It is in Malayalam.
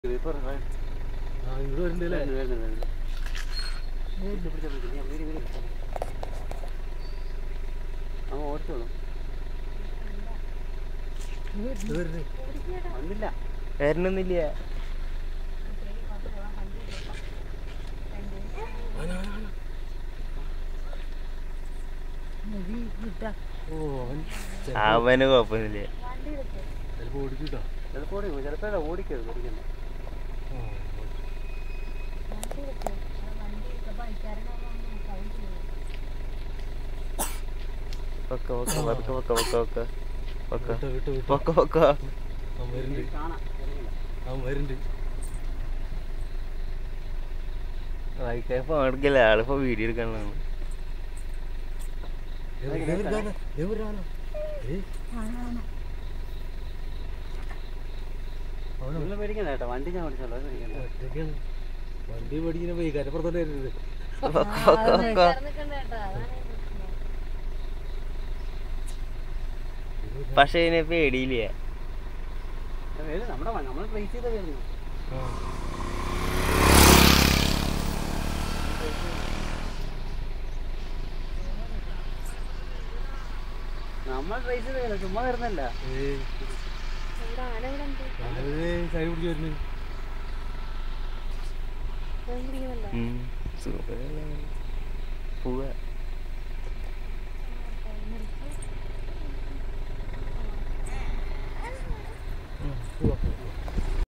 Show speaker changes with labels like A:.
A: ഇപ്പൊ
B: ആ ഇങ്ങോട്ട് വരുന്നുണ്ടല്ലേ
A: വരുന്നു, വരുന്നു, വരുന്നു. പിടിച്ചോ, പിടിച്ചോ, പിടിച്ചോ. നീ വീട് വീട് പിടിച്ചോ. അവൻ ഓടിച്ചോളും
B: ഇത് വരുന്നേ
A: വന്നില്ല
C: വരണമെന്നില്ല
B: ആന, ആന, ആന. ഓ അവൻ
C: അവന് കുഴപ്പമൊന്നുമില്ല
B: ചിലപ്പോ ഓടിക്കൂട്ടോ
A: ചിലപ്പോൾ ഓടിക്കും ചിലപ്പോൾ ഓടിക്കരുത് ഓടിക്കണ്ട
C: പൊക്ക പൊക്ക പൊക്ക പൊക്ക പൊക്ക പൊക്ക പൊക്ക
B: വിട്ടോ വിട്ടോ വിട്ടോ
C: പൊക്ക പൊക്ക
B: അവൻ വരുന്നുണ്ട്
A: കാണാം ഇറങ്ങില്ല.
B: അവൻ വരുന്നുണ്ട്
C: വായിക്കാൻ ഫോൺ എടുക്കില്ല ആളിപ്പോ വീഡിയോ എടുക്കാനുള്ളതാണ്
B: ദേ വരു- ദേ വരു- ദേ ദേ വരു ആന. ഏയ്, അവനോ?
A: നിങ്ങൾ പേടിക്കണ്ട കേട്ടോ വണ്ടി ഞാൻ ഓടിച്ചോളൂ അത് പേടിക്കണ്ട
B: ഒറ്റയ്ക്കാണ്. വണ്ടി പഠിക്കുന്ന പോയി കരപ്പുറത്തോട്ട് വരുന്നത്
C: പൊക്ക പൊക്ക പൊക്ക പക്ഷെ ഇതിനെ പേടിയില്ല
A: അത് വരും നമ്മുടെ വ- നമ്മൾ ട്രേസ് ചെയ്ത് വരുന്നു നമ്മൾ ട്രേസ് ചെയ്ത് വരുന്നു ചുമ്മാ വരുന്നല്ല
B: ഏയ് ഞാനത് ചായ പിടിച്ച് വരുന്നു
C: ഉം. സുഖല്ലേ. പോവാ
B: പോവാ, പോവാ.